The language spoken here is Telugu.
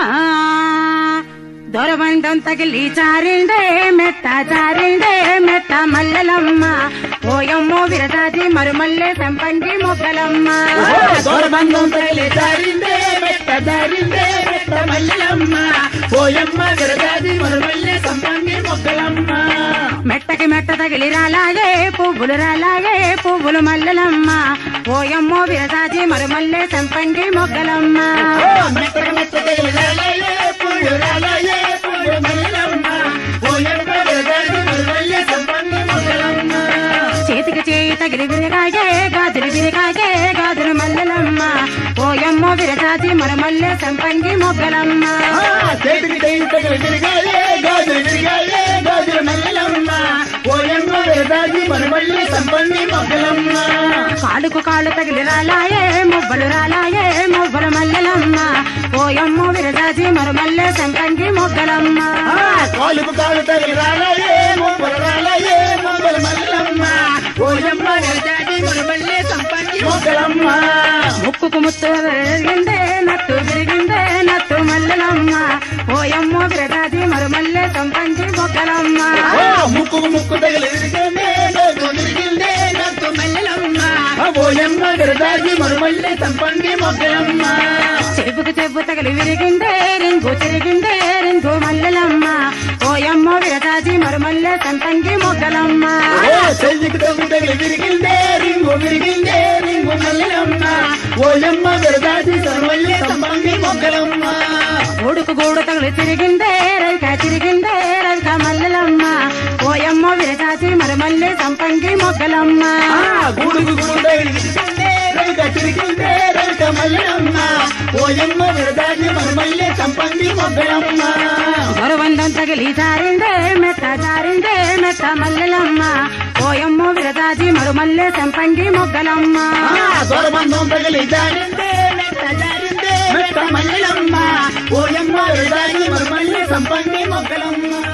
దొరబంధం తగిలి చారిండే మెత్త చారిండే మెత్త మల్లెలమ్మ ఓయమ్మో విరదాది మరుమల్లె సంపంగి మొగ్గలమ్మ దొరబంధం తగిలి జారిందే మెట్ట జారిందే మెట్ట మల్లెలమ్మ పోయమ్మ విరదాది మరుమల్లె సంపంగి మొక్కలమ్మ మెట్టకి మెట్ట తగిలి రాలాగే పువ్వులు రాలాగే పువ్వులు మల్లెలమ్మ ఓయమ్మో విరదాది మరుమల్లె సంపంగి మొగ్గలమ్మ మెట్ట మెట్ట తగిలి రాలయే పువ్వు రాలయే పువ్వు మల్లెలమ్మ పోయమ్మ విరదాది మరుమల్లె సంపంగి మొక్కలమ్మ చేతికి చేయి తగిలి విరగాగే గాజులు విరగాగే గాజులు మల్లెలమ్మ ఓయమ్మో విరదాది మరుమల్లె సంపంగి మొగ్గలమ్మ చేతికి చేయి తగిలి విరిగాయే గాజులు విరిగాయే గాజుల మల్లెలమ్మ పోయమ్మ విరదాది మరుమల్లె సంపంగి మొక్కలమ్మ కాలుకు కాళ్ళు తగిలి రాలాయే మువ్వలు రాలాయే మువ్వల మల్లెలమ్మ ఓయమ్మో విరదాది మరుమల్లె సంపంగి మొగ్గలమ్మ కాలుకు కాలు తగిలి రాలయే మొబ్బలు రాలయే మొబ్బలు మల్లమ్మ ఓయమ్మ నిలజాతి మరుమల్లే సంపంగి మొగ్గలమ్మ ముక్కుకు ముత్తు విరిగిందే నట్టు విరిగిందే నట్టు మల్లెలమ్మ ఓయమ్మో విరదాది మరుమల్లె సంపంగి మొగ్గలమ్మ ఓ ముక్కు ముక్కు తగిలి విరిగిందే నోటు విరిగిందే నట్టు మల్లెలమ్మ ఓయమ్మ నిలజాతి మరుమల్లే సంపంగి మొగ్గలమ్మ చెప్పుకు చెప్పు తగిలి విరిగిందే రింగు తిరిగిందే రింగు మల్లెలమ్మ ఓయమ్మో విరదాది మరుమల్లె సంపంగి మొగ్గలమ్మ ఓ చెయ్యికి తగ్గు తగిలి విరిగిందే రింగు విరిగిందే రింగు మల్లెలమ్మ ఓయమ్మ నిలజాతి మరుమల్లే సంపంగి మొగ్గలమ్మ గూడుకు గూడు తగిలి తిరిగిందే రైక తిరిగిందే రైక మల్లెలమ్మ ఓయమ్మో విరదాది మరుమల్లె సంపంగి మొగ్గలమ్మ ఆ గూడుకు గూడు తిరిగిందే రైక తిరిగిందే రైక మల్లెలమ్మ ఓయమ్మ విరదాజి మరుమల్లె సంపంగి మొగ్గలమ్మ గొరవందం తగిలి జారిందే మెత్త జారిందే మెత్త మల్లెలమ్మ ఓయమ్మో విరదాది మరుమల్లె సంపంగి మొగ్గలమ్మ ఆ దొరబంధం తగిలి జారిందే మెట్ట జారిందే మెట్ట మల్లెలమ్మ ఓయమ్మ విరదాజి మరుమల్లె సంపంగి మొగ్గలమ్మ